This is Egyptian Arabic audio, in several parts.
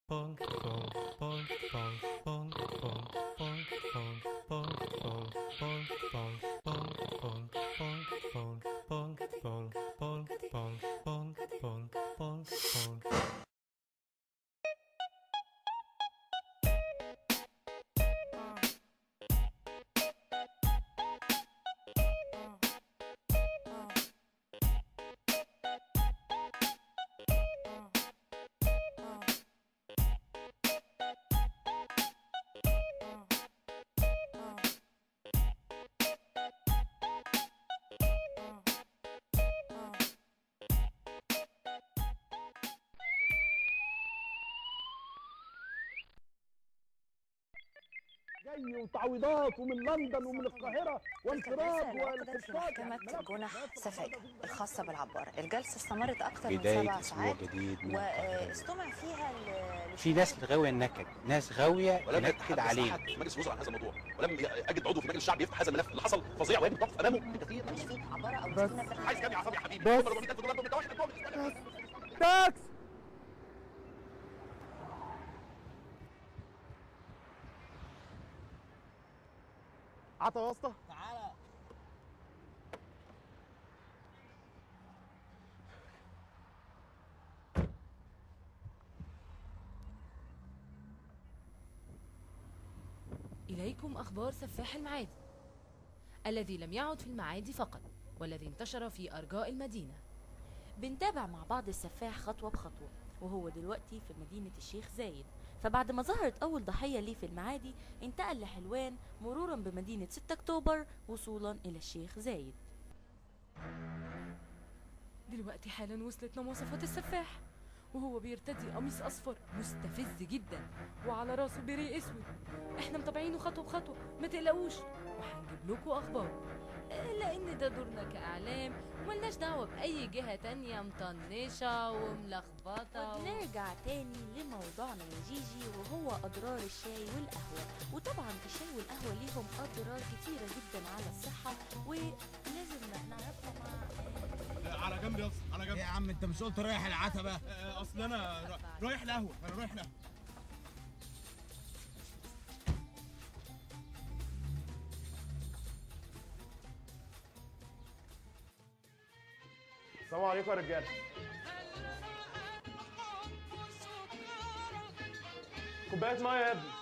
جاي وتعويضات ومن لندن ومن القاهره وانفراد الجلسة في محكمة جنح سفاجة الخاصة بالعبارة الجلسة استمرت أكثر من بداية سبع أسبوع ساعات جديد من القاهرة. واستمع فيها ال- في ناس غاوية النكد ناس غاوية ولم تنكد يتحدث عليه احد في مجلس الوزراء عن هذا الموضوع ولم اجد عضو في مجلس الشعب يفتح هذا الملف اللي حصل فظيع ويجب الوقف امامه بكثير مش في عبارة أو بس. سكينة في عايز كام يا عصام يا حبيبي بس. 400000 دولار دول واحد دول تاكس عطا يا اسطى تعالى إليكم أخبار سفاح المعادي الذي لم يعد في المعادي فقط والذي انتشر في أرجاء المدينة بنتابع مع بعض السفاح خطوة بخطوة وهو دلوقتي في مدينة الشيخ زايد فبعد ما ظهرت أول ضحية ليه في المعادي انتقل لحلوان مرورا بمدينة 6 أكتوبر وصولا إلى الشيخ زايد دلوقتي حالا وصلتنا مواصفات السفاح وهو بيرتدي قميص أصفر مستفز جدا وعلى راسه بري أسود احنا متابعينه خطوة بخطوة ما تقلقوش وهنجيب لكم أخبار آه، لأن ده دورنا كإعلام وملناش دعوة بأي جهة تانية مطنشة وملخبطة و... ونرجع تاني لموضوعنا يا جيجي وهو أضرار الشاي والقهوة وطبعا الشاي والقهوة ليهم أضرار كتيرة جدا على الصحة ولازم نعرفها مع على جنب يا اسطى على جنب يا عم انت مش قلت رايح العتبه آه، اصل انا را- رايح القهوه انا رايح القهوه السلام عليكم يا رجاله كوبايه ميه يا ابني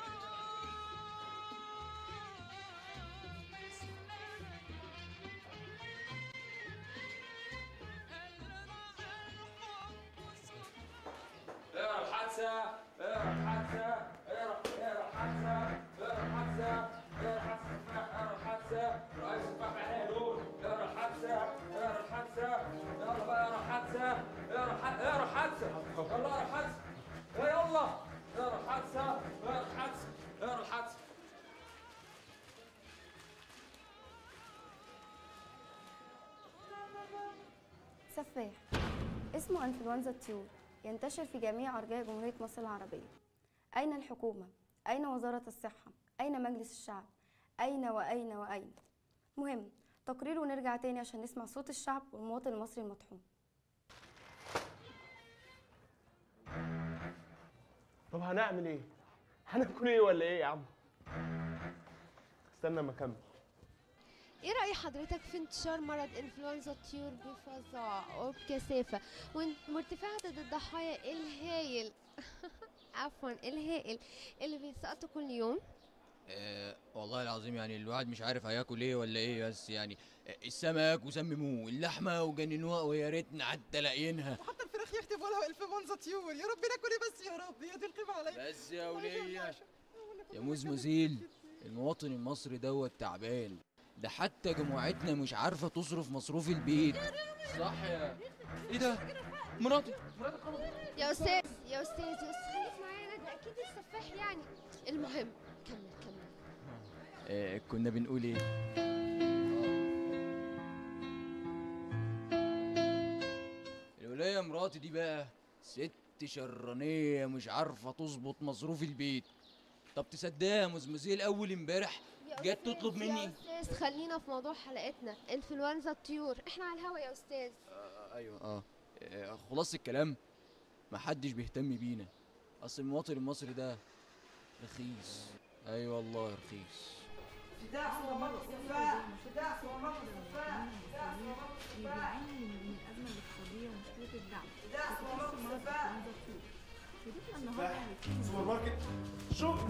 اقرا الحادثة اقرا الحادثة اقرا اقرا الحادثة اقرا الحادثة اقرا الحادثة اقرا الحادثة رئيس السفاح احنا دول اقرا الحادثة اقرا الحادثة يلا بقى اقرا الحادثة اقرا الح- اقرا الحادثة يلا اقرا الحادثة إيه يلا اقرا الحادثة اقرا الحادثة اقرا الحادثة سفاح اسمه انفلونزا الطيور ينتشر في جميع أرجاء جمهورية مصر العربية أين الحكومة؟ أين وزارة الصحة؟ أين مجلس الشعب؟ أين وأين وأين؟ مهم تقرير ونرجع تاني عشان نسمع صوت الشعب والمواطن المصري المطحون طب هنعمل ايه هناكل ايه ولا ايه يا عم استنى ما اكمل ايه رأي حضرتك في انتشار مرض انفلونزا الطيور بفظاعة وبكثافة وان- وارتفاع عدد الضحايا الهائل عفوا الهائل اللي بيسقطوا كل يوم آه والله العظيم يعني الواحد مش عارف هياكل ايه ولا ايه بس يعني آه، السمك وسمموه اللحمه وجننوها ويا ريتنا حتى لاقيينها حتى الفراخ يكتبوا لها انفلونزا طيور يا رب ناكل ايه بس يا رب هي دي القيمه عليا بس يا وليه يا مزمزيل المواطن المصري دوت تعبان ده حتى جماعتنا مش عارفه تصرف مصروف البيت صح يا ايه ده مراتي مراتي خلاص يا استاذ يا استاذ يا استاذ خليك معانا ده اكيد السفاح يعني المهم كمل كمل آه كنا بنقول ايه الولاية مراتي دي بقى ست شرانية مش عارفة تظبط مصروف البيت طب تصدقها يا مزمزيل أول امبارح يا جت أستاذ، تطلب يا مني استاذ خلينا في موضوع حلقتنا انفلونزا الطيور احنا على الهوا يا استاذ آه ايوه اه آه، خلاص الكلام محدش بيهتم بينا اصل المواطن المصري ده رخيص اي أيوة والله رخيص فتاح سوبرماركت التفاح فتاح سوبرماركت التفاح فتاح سوبرماركت التفاح من الأزمة الاقتصادية ومشكلة الدعم فتاح سوبرماركت التفاح شريكنا النهارده هيكون سوبر ماركت شوف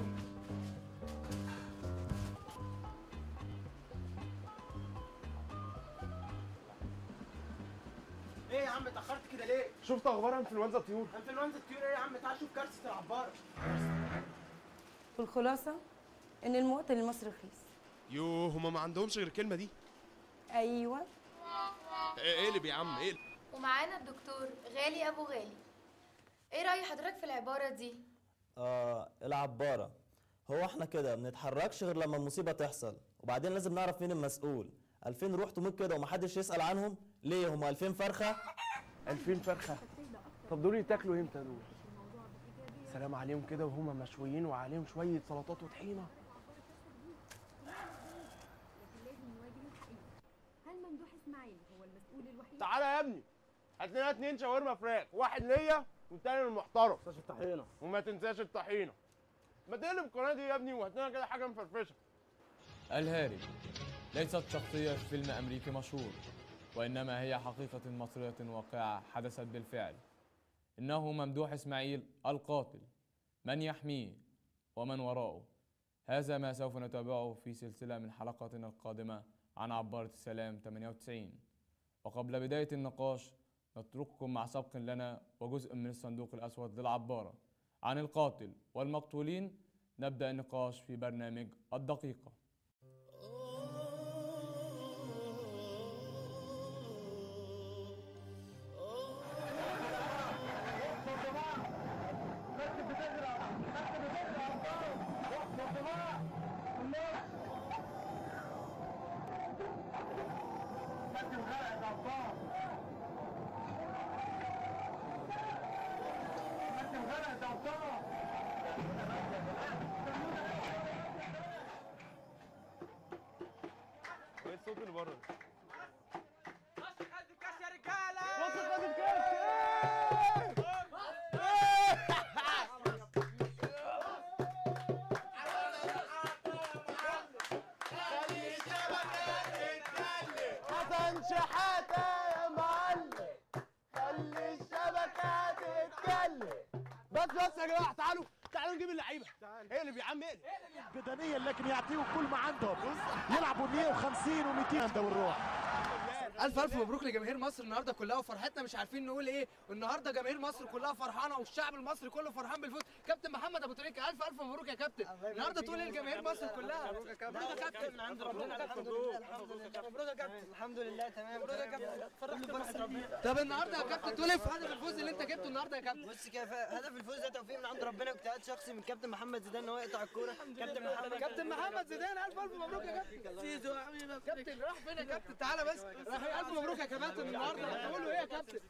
ايه يا عم اتاخرت كده ليه؟ شفت اخبار انفلونزا الطيور انفلونزا الطيور ايه يا عم تعال شوف كارثه العباره والخلاصة إن المواطن المصري رخيص يوه هما ما عندهمش غير الكلمه دي أيوه اقلب يا عم اقلب ومعانا الدكتور غالي ابو غالي ايه راي حضرتك في العباره دي آه العبارة هو احنا كده بنتحركش غير لما المصيبة تحصل وبعدين لازم نعرف مين المسؤول 2000 روح تموت كده ومحدش يسأل عنهم ليه هم 2000 فرخة 2000 فرخه طب دول يتاكلوا امتى دول سلام عليهم كده وهما مشويين وعليهم شويه سلطات وطحينه هل ممدوح إسماعيل هو المسؤول الوحيد؟ تعالى يا ابني هات لنا اتنين شاورما فراخ واحد ليا والتاني للمحترم ما تنساش الطحينه وما تنساش الطحينه ما تقلب القناه دي يا ابني وهات لنا كده حاجه مفرفشه الهارب ليست شخصية في فيلم أمريكي مشهور وإنما هي حقيقة مصرية واقعة حدثت بالفعل إنه ممدوح إسماعيل القاتل من يحميه ومن وراءه هذا ما سوف نتابعه في سلسلة من حلقاتنا القادمة عن عبارة السلام 98 وقبل بداية النقاش نترككم مع سبق لنا وجزء من الصندوق الأسود للعبارة عن القاتل والمقتولين نبدأ النقاش في برنامج الدقيقة ايه الصوت اللي بره ده؟ خد الكاس يا رجاله بص خد الكاس حسن شحاتة يا معلم خلي الشبكة تتكلم بس بس يا جماعة تعالوا تعالوا نجيب اللعيبة اقلب يا عم اقلب بدنيا لكن يعطيهم كل ما عندهم يلعبوا 150 و200 عنده والروح الف الف مبروك لجماهير مصر النهارده كلها وفرحتنا مش عارفين نقول ايه والنهارده جماهير مصر كلها فرحانه والشعب المصري كله فرحان بالفوز كابتن محمد ابو تريكه الف الف مبروك يا كابتن النهارده تقول ايه لجماهير مصر كلها مبروك يا كابتن من عند ربنا الحمد لله الحمد لله مبروك يا كابتن الحمد لله تمام مبروك يا كابتن فرحت مصر ربنا طب النهارده يا كابتن تقول ايه في هدف الفوز اللي انت جبته النهارده يا كابتن بص كيف هدف الفوز ده توفيق من عند ربنا واجتهاد شخصي من كابتن محمد زيدان ان هو يقطع الكوره كابتن محمد كابتن محمد زيدان الف الف مبروك يا كابتن زيزو يا حبيبي كابتن راح فين يا كابتن تعالى بس راح الف مبروك يا كابتن النهارده تقول له ايه يا كابتن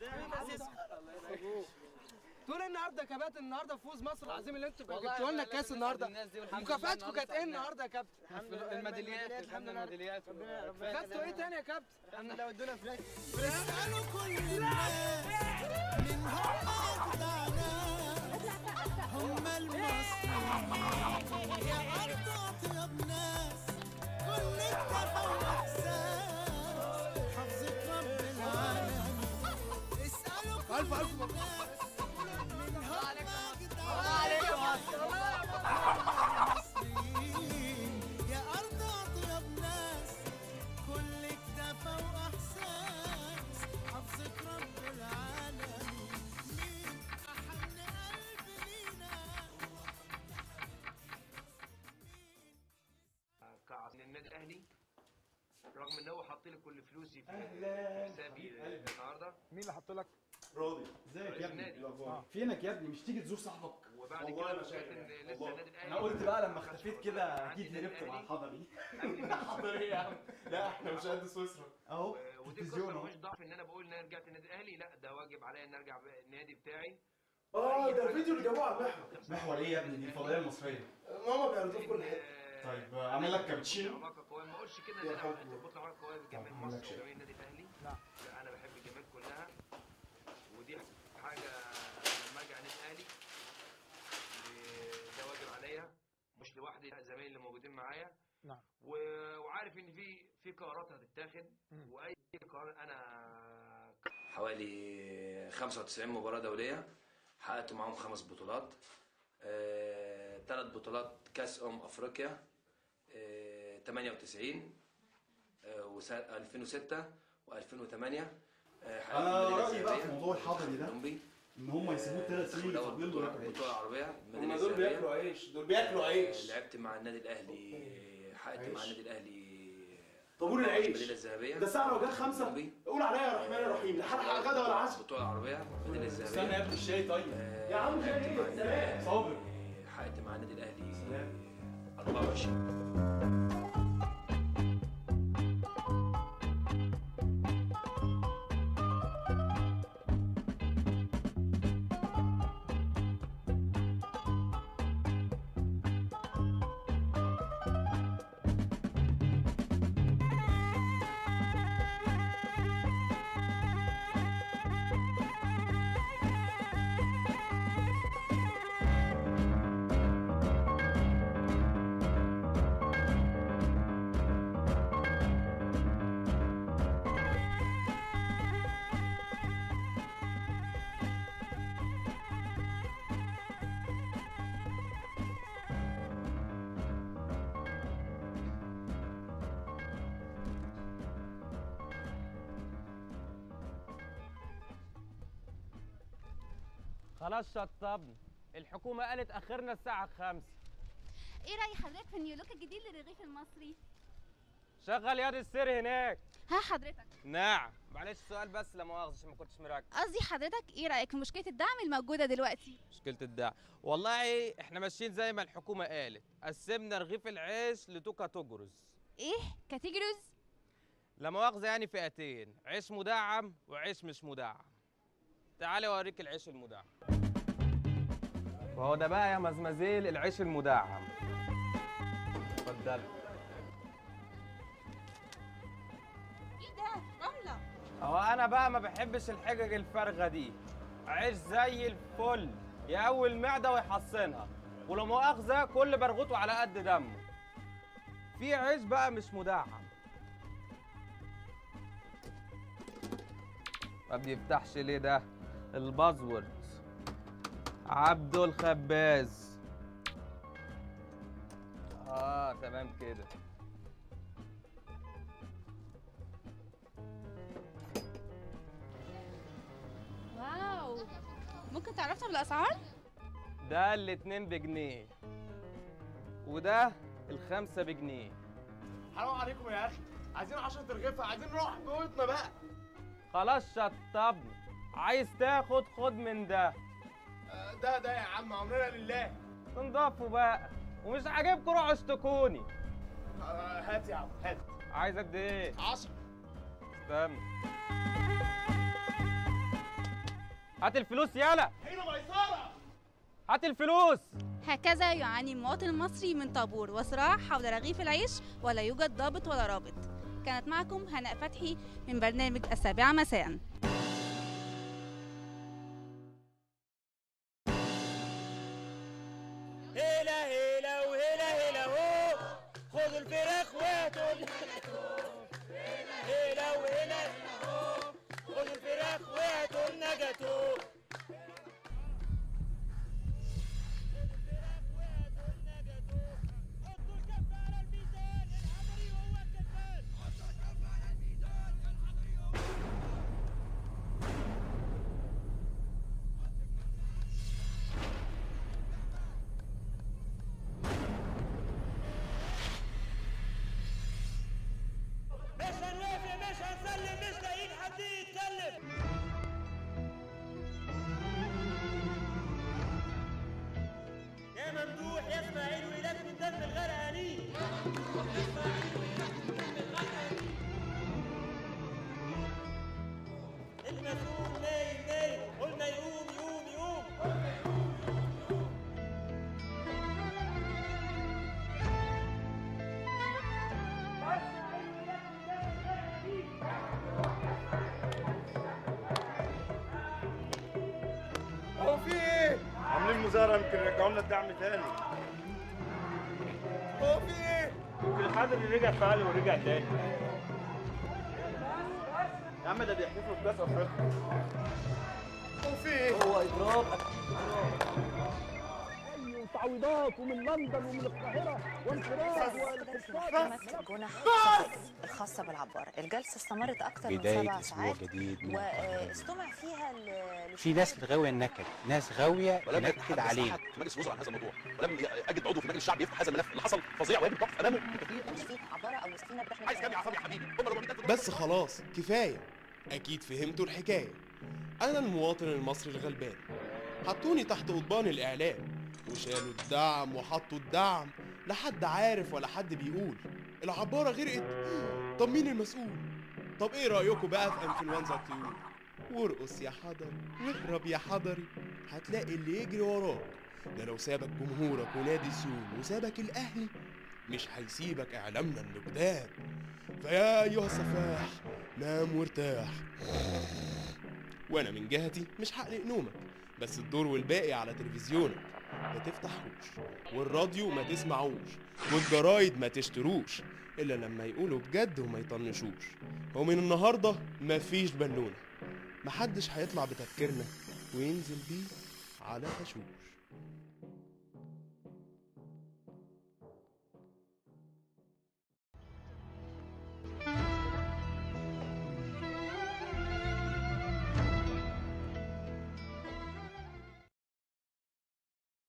تقول ايه النهارده يا كابتن النهارده فوز مصر العظيم اللي انتوا جبتوا لنا الكاس النهارده مكافاتكم كانت ايه النهارده يا كابتن الميداليات الحمد لله الميداليات خدتوا ايه تاني يا كابتن الحمد لله ودونا فلاش اسالوا كل من هم المصريين يا أرض أطيب ناس كل التفا وإحساس حفظة رب العالمين اسألوا الف الف مبروك من هم عليكم يا أرض أطيب ناس كل اكتفى وإحساس حفظة رب العالمين مين أحن قلب لينا كعصر النادي الاهلي رغم ان هو حاط لي كل فلوسي في أهلاً. حسابي أهلاً. النهارده مين اللي حط لك؟ راضي ازيك رئيس يا ابني؟ النادي. إيه الأخبار؟ فينك يا ابني مش تيجي تزور صاحبك وبعد والله كده ما فوجئت شايف ان يعني. لسه والله. النادي الاهلي انا قلت بقى لما ما خدش اختفيت بطولة كده عندي اكيد النادي هربت مع الأهلي. الحضري حضري يا عم لا احنا مش قد سويسرا اهو ودي تلفزيون قصه اهو مش ضعف ان انا بقول ان انا رجعت النادي الاهلي لا ده واجب عليا ان ارجع بقى النادي بتاعي اه ده الفيديو اللي جابوه على المحور محور ايه يا ابني دي الفضائيه المصريه ماما بيعرضوه في كل حته طيب اعمل لك كابتشينو علاقه قويه ما اقولش كده ان يا انا حب. تربط علاقه قويه بجماهير أعمل لك مصر شاي. وجماهير النادي الاهلي لا انا بحب الجماهير كلها ودي حاجه لما ارجع النادي الاهلي لي زمايلي اللي موجودين معايا نعم و- وعارف ان في في قرارات هتتاخد مم. واي قرار انا حوالي 95 مباراة دولية حققت معاهم خمس بطولات ثلاث بطولات كاس أمم أفريقيا آه، 98 و 2006 و2008 انا رايي بقى في موضوع الحضري ده ان هم يسيبوه ثلاث سنين دوري يفضلوا ياكلوا عيش البطولة العربية هم المدينة دول الذهبية. بياكلوا عيش دول بياكلوا عيش آه، لعبت مع النادي الأهلي حققت مع عيش. النادي الأهلي طابور المدينة العيش الذهبية ده الساعه لو جت خمسة قول عليا يا رحمن الرحيم لا هلحق غدا ولا عشاء البطولة العربية المدينة الذهبية استنى يا ابني الشاي طيب يا عم شاي ايه سلام صابر حققت مع النادي الأهلي 24 خلاص شطبنا الحكومة قالت آخرنا الساعة خمسة ايه راي حضرتك في النيولوك الجديد للرغيف المصري شغل ياض السر هناك ها حضرتك نعم معلش سؤال بس لا مؤاخذة عشان ما كنتش مركز قصدي حضرتك ايه رايك في مشكله الدعم الموجوده دلوقتي مشكلة الدعم والله احنا ماشيين زي ما الحكومة قالت قسمنا رغيف العيش لتو كاتيجوريز ايه كاتيجوريز لا مؤاخذة يعني فئتين عيش مدعم وعيش مش مدعم تعالي اوريك العيش المدعم وهو ده بقى يا مزمزيل العيش المدعم اتفضل ايه ده رمله هو انا بقى ما بحبش الحجج الفارغه دي عيش زي الفل يقوي المعده ويحصنها ولو مؤاخذه كل برغوته على قد دمه في عيش بقى مش مدعم ما بيفتحش ليه ده البازورد عبده الخباز اه تمام كده واو ممكن تعرفنا بالاسعار ده الاتنين بجنيه وده الخمسة بجنيه حرام عليكم يا اخي عايزين 10 رغيفه عايزين نروح بيوتنا بقى خلاص شطبنا عايز تاخد خد من ده آه، ده ده يا عم امرنا لله انضفوا بقى ومش عاجبكم روحوا اشتكوني آه، هات يا عم هات عايز قد ايه 10 استنى هات الفلوس يالا حين ميسره هات الفلوس هكذا يعاني المواطن المصري من طابور وصراع حول رغيف العيش ولا يوجد ضابط ولا رابط كانت معكم هناء فتحي من برنامج السابعة مساء هيلا هيلا وهيلا هيلا هو خذوا الفراخ وهاتوا هيلا وهيلا خذوا الفراخ وهاتوا النجاتو مش هنوافق مش هنسلم مش لاقيين حد يتكلم يا ممدوح يا اسماعيل ولاد من دم الغرقانين المسؤول نايم نايم قلنا يقوم يقوم يقوم هو في ايه؟ عاملين مظاهره يمكن يرجعوا لنا الدعم تاني هو في ايه؟ الحد اللي رجع فعل ورجع تاني يا عم ده بيحتفلوا بكاس افريقيا هو في ايه؟ هو اضراب وتعويضات ومن لندن ومن القاهره وانفراد محكمة جنح الخاصة بالعبارة الجلسة استمرت أكثر من بداية سبع أسبوع ساعات جديد من واستمع فيها ال- في ناس غاوية النكد ناس غاوية ولم تنكد يتحدث عليه أحد في مجلس الوزراء عن هذا الموضوع ولم اجد عضو في مجلس الشعب يفتح هذا الملف اللي حصل فظيع ويجب الوقف امامه مش في عبارة أو سفينة بتحمل عايز كام يا عصام يا حبيبي هم 400 بس خلاص كفاية أكيد فهمتوا الحكاية أنا المواطن المصري الغلبان حطوني تحت قضبان الإعلام وشالوا الدعم وحطوا الدعم لا حد عارف ولا حد بيقول العبارة غرقت طب مين المسؤول طب ايه رأيكم بقى في انفلونزا الطيور وارقص يا حضري واهرب يا حضري هتلاقي اللي يجري وراك ده لو سابك جمهورك ونادي سيول وسابك الأهلي مش هيسيبك إعلامنا اللي قدام فيا أيها السفاح نام وارتاح وأنا من جهتي مش هقلق نومك بس الدور والباقي على تلفزيونك ما تفتحوش والراديو ما تسمعوش والجرايد ما تشتروش إلا لما يقولوا بجد وما يطنشوش ومن النهاردة مفيش بالونة محدش هيطلع بتفكيرنا وينزل بيه على فشوش